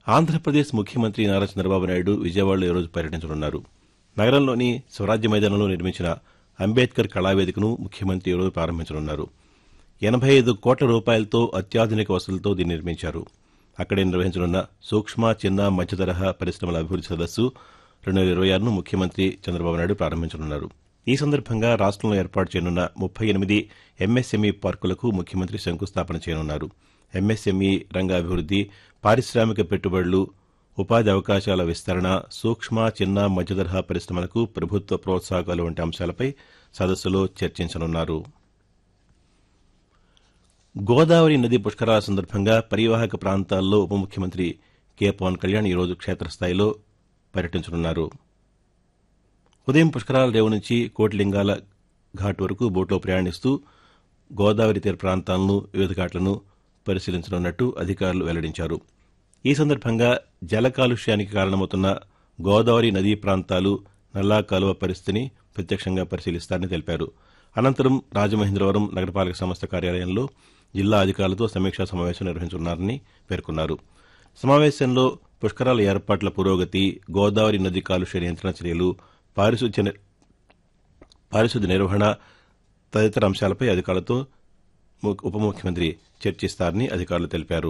ఆంధ్రప్రదేశ్ ముఖ్యమంత్రి నారా చంద్రబాబు నాయుడు విజయవాడలో ఈరోజు పర్యటించనున్నారు నగరంలోని స్వరాజ్య మైదానంలో నిర్మించిన అంబేద్కర్ కళావేదికను ముఖ్యమంత్రి ఈరోజు ప్రారంభించనున్నారు ఎనబై ఐదు కోట్ల రూపాయలతో అత్యాధునిక వసతులతో దీన్ని నిర్మించారు అక్కడే నిర్వహించనున్న సూక్ష్మ చిన్న మధ్యతరహా పరిశ్రమల అభివృద్ది సదస్సు రెండు వేల ఇరవై ఆరును ముఖ్యమంత్రి చంద్రబాబు నాయుడు ప్రారంభించనున్నారు ఈ సందర్భంగా రాష్టంలో ఏర్పాటు చేయనున్న ముప్పై ఎనిమిది ఎంఎస్ఎంఈ పార్కులకు ముఖ్యమంత్రి శంకుస్థాపన చేయనున్నారు ఎంఎస్ఎంఈ రంగ అభివృద్ది పారిశ్రామిక పెట్టుబడులు ఉపాధి అవకాశాల విస్తరణ సూక్ష్మ చిన్న మధ్యతరహా పరిశ్రమలకు ప్రభుత్వ ప్రోత్సాహకాలు వంటి అంశాలపై సదస్సులో చర్చించనున్నారు గోదావరి నది పుష్కరాల సందర్భంగా పరివాహక ప్రాంతాల్లో ఉప ముఖ్యమంత్రి కె పవన్ కళ్యాణ్ ఈరోజు క్షేత్రస్థాయిలో పర్యటించనున్నారు ఉదయం పుష్కరాల రేవు నుంచి కోటిలింగాల ఘాట్ వరకు బోట్లో ప్రయాణిస్తూ గోదావరి తీర ప్రాంతాలను వివిధ ఘాట్లను పరిశీలించనున్నట్టు అధికారులు వెల్లడించారు ఈ సందర్భంగా జల కాలుష్యానికి కారణమవుతున్న గోదావరి నదీ ప్రాంతాలు నల్లా కాలువ పరిస్థితిని ప్రత్యక్షంగా పరిశీలిస్తారని తెలిపారు అనంతరం రాజమహేంద్రవరం నగరపాలక సంస్థ కార్యాలయంలో జిల్లా అధికారులతో సమీక్షా సమావేశం నిర్వహించనున్నారని పేర్కొన్నారు సమావేశంలో పుష్కరాల ఏర్పాట్ల పురోగతి గోదావరి నది కాలుష్య నియంత్రణ చర్యలు పారిశుద్ధ్య నిర్- పారిశుద్ధ్య నిర్వహణ తదితర అంశాలపై అధికారులతో ము- ఉప ముఖ్యమంత్రి చర్చిస్తారని అధికారులు తెలిపారు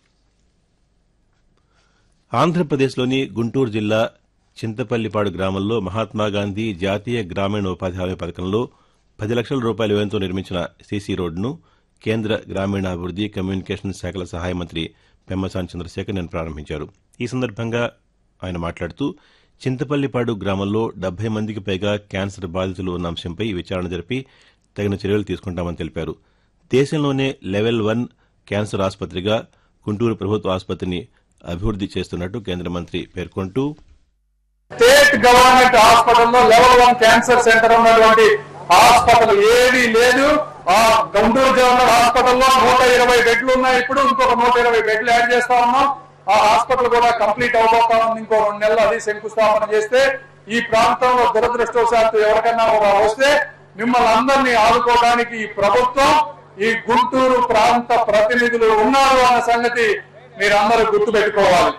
ఆంధ్రప్రదేశ్లోని గుంటూరు జిల్లా చింతపల్లిపాడు గ్రామంలో మహాత్మాగాంధీ జాతీయ గ్రామీణ ఉపాధి హామీ పథకంలో పది లక్షల రూపాయల వ్యయంతో నిర్మించిన సీసీ రోడ్డును కేంద్ర గ్రామీణాభివృద్ది కమ్యూనికేషన్ శాఖల సహాయ మంత్రి పెమ్మసాని చంద్రశేఖర్ నిన్న ప్రారంభించారు ఈ సందర్భంగా ఆయన మాట్లాడుతూ చింతపల్లిపాడు గ్రామంలో డెబ్బై మందికి పైగా క్యాన్సర్ బాధితులు ఉన్న అంశంపై విచారణ జరిపి తగిన చర్యలు తీసుకుంటామని తెలిపారు దేశంలోనే లెవెల్ వన్ క్యాన్సర్ ఆసుపత్రిగా గుంటూరు ప్రభుత్వ ఆసుపత్రిని అభివృద్ది చేస్తున్నట్టు కేంద్ర మంత్రి పేర్కొంటూ స్టేట్ గవర్నమెంట్ హాస్పిటల్లో లెవెల్ వన్ క్యాన్సర్ సెంటర్ ఉన్నటువంటి హాస్పిటల్ ఏది లేదు ఆ గుంటూరు జనరల్ హాస్పిటల్లో నూట ఇరవై బెడ్లు ఉన్నాయి ఇప్పుడు ఇంకొక నూట ఇరవై బెడ్లు యాడ్ చేస్తా ఉన్నాం ఆ హాస్పిటల్ కూడా కంప్లీట్ అవబోతా ఉంది ఇంకో రెండు నెలలు అది శంకుస్థాపన చేస్తే ఈ ప్రాంతంలో దురదృష్టవశాత్తు ఎవరికైనా ఒక వస్తే మిమ్మల్ని అందరినీ ఆదుకోవడానికి ఈ ప్రభుత్వం ఈ గుంటూరు ప్రాంత ప్రతినిధులు ఉన్నారు అన్న సంగతి మీరందరూ గుర్తుపెట్టుకోవాలి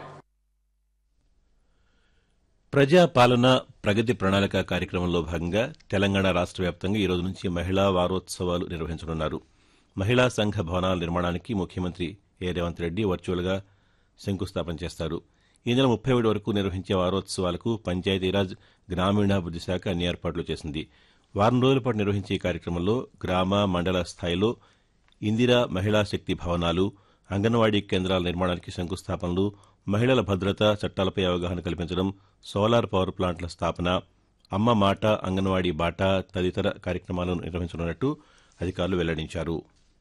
ప్రజా పాలన ప్రగతి ప్రణాళిక కార్యక్రమంలో భాగంగా తెలంగాణ రాష్ట్ర వ్యాప్తంగా ఈ రోజు నుంచి మహిళా వారోత్సవాలు నిర్వహించనున్నారు మహిళా సంఘ భవనాల నిర్మాణానికి ముఖ్యమంత్రి ఏ రేవంత్ రెడ్డి వర్చువల్గా శంకుస్థాపన చేస్తారు ఈ నెల ముప్పై ఏడు వరకు నిర్వహించే వారోత్సవాలకు పంచాయతీరాజ్ గ్రామీణాభివృద్ది శాఖ అన్ని ఏర్పాట్లు చేసింది వారం రోజుల పాటు నిర్వహించే ఈ కార్యక్రమంలో గ్రామ మండల స్థాయిలో ఇందిరా మహిళా శక్తి భవనాలు అంగన్వాడీ కేంద్రాల నిర్మాణానికి శంకుస్థాపనలు మహిళల భద్రత చట్టాలపై అవగాహన కల్పించడం సోలార్ పవర్ ప్లాంట్ల స్థాపన అమ్మ మాట అంగన్వాడీ బాట తదితర కార్యక్రమాలను నిర్వహించనున్నట్టు అధికారులు వెల్లడించారు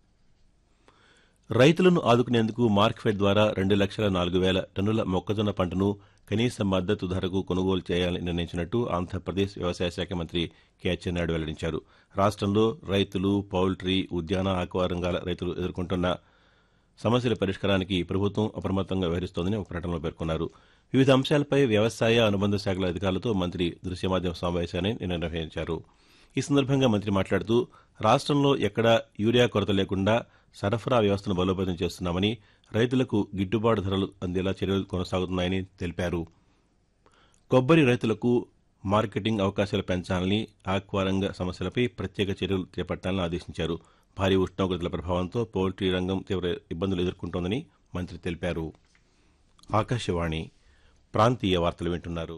రైతులను ఆదుకునేందుకు మార్క్ఫెడ్ ద్వారా రెండు లక్షల నాలుగు వేల టన్నుల మొక్కజొన్న పంటను కనీస మద్దతు ధరకు కొనుగోలు చేయాలని నిర్ణయించినట్టు ఆంధ్రప్రదేశ్ వ్యవసాయ శాఖ మంత్రి కె అచ్చెన్నాయుడు వెల్లడించారు రాష్ట్రంలో రైతులు పౌల్ట్రీ ఉద్యాన ఆక్వా రంగాల రైతులు ఎదుర్కొంటున్న సమస్యల పరిష్కారానికి ప్రభుత్వం అప్రమత్తంగా వ్యవహరిస్తోందని ఒక ప్రకటనలో పేర్కొన్నారు వివిధ అంశాలపై వ్యవసాయ అనుబంధ శాఖల అధికారులతో మంత్రి దృశ్య మాధ్యమ సమావేశాన్ని నిన్న నిర్వహించారు ఈ సందర్భంగా మంత్రి మాట్లాడుతూ రాష్ట్రంలో ఎక్కడా యూరియా కొరత లేకుండా సరఫరా వ్యవస్థను బలోపేతం చేస్తున్నామని రైతులకు గిట్టుబాటు ధరలు అందేలా చర్యలు కొనసాగుతున్నాయని తెలిపారు కొబ్బరి రైతులకు మార్కెటింగ్ అవకాశాలు పెంచాలని ఆక్వారంగ సమస్యలపై ప్రత్యేక చర్యలు చేపట్టాలని ఆదేశించారు భారీ ఉష్ణోగ్రతల ప్రభావంతో పౌల్ట్రీ రంగం తీవ్ర ఇబ్బందులు ఎదుర్కొంటోందని మంత్రి తెలిపారు ఆకాశవాణి ప్రాంతీయ వార్తలు వింటున్నారు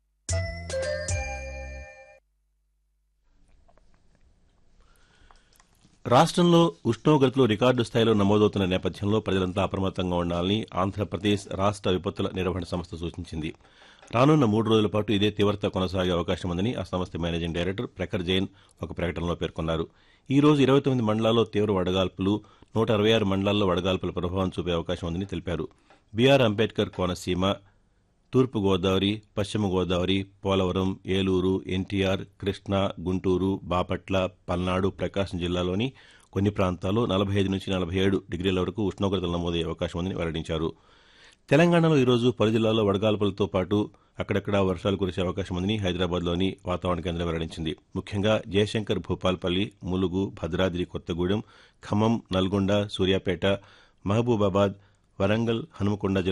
రాష్ట్రంలో ఉష్ణోగ్రతలు రికార్డు స్థాయిలో నమోదవుతున్న నేపథ్యంలో ప్రజలంతా అప్రమత్తంగా ఉండాలని ఆంధ్రప్రదేశ్ రాష్ట్ర విపత్తుల నిర్వహణ సంస్థ సూచించింది రానున్న మూడు రోజుల పాటు ఇదే తీవ్రత కొనసాగే అవకాశం ఉందని ఆ సంస్థ మేనేజింగ్ డైరెక్టర్ ప్రఖర్ జైన్ ఒక ప్రకటనలో పేర్కొన్నారు ఈ రోజు ఇరవై తొమ్మిది మండలాల్లో తీవ్ర వడగాల్పులు నూట అరవై ఆరు మండలాల్లో వడగాల్పుల ప్రభావం చూపే అవకాశం ఉందని తెలిపారు బీఆర్ అంబేద్కర్ కోనసీమ తూర్పు గోదావరి పశ్చిమ గోదావరి పోలవరం ఏలూరు ఎన్టీఆర్ కృష్ణా గుంటూరు బాపట్ల పల్నాడు ప్రకాశం జిల్లాలోని కొన్ని ప్రాంతాల్లో నలభై ఐదు నుంచి నలభై ఏడు డిగ్రీల వరకు ఉష్ణోగ్రతలు నమోదయ్యే అవకాశం ఉందని వెల్లడించారు తెలంగాణలో ఈరోజు పలు జిల్లాల్లో వడగాల్పులతో పాటు అక్కడక్కడ వర్షాలు కురిసే అవకాశం ఉందని హైదరాబాద్లోని వాతావరణ కేంద్రం వెల్లడించింది ముఖ్యంగా జయశంకర్ భూపాల్పల్లి ములుగు భద్రాద్రి కొత్తగూడెం ఖమ్మం నల్గొండ సూర్యాపేట మహబూబాబాద్ వరంగల్ హనుమకొండ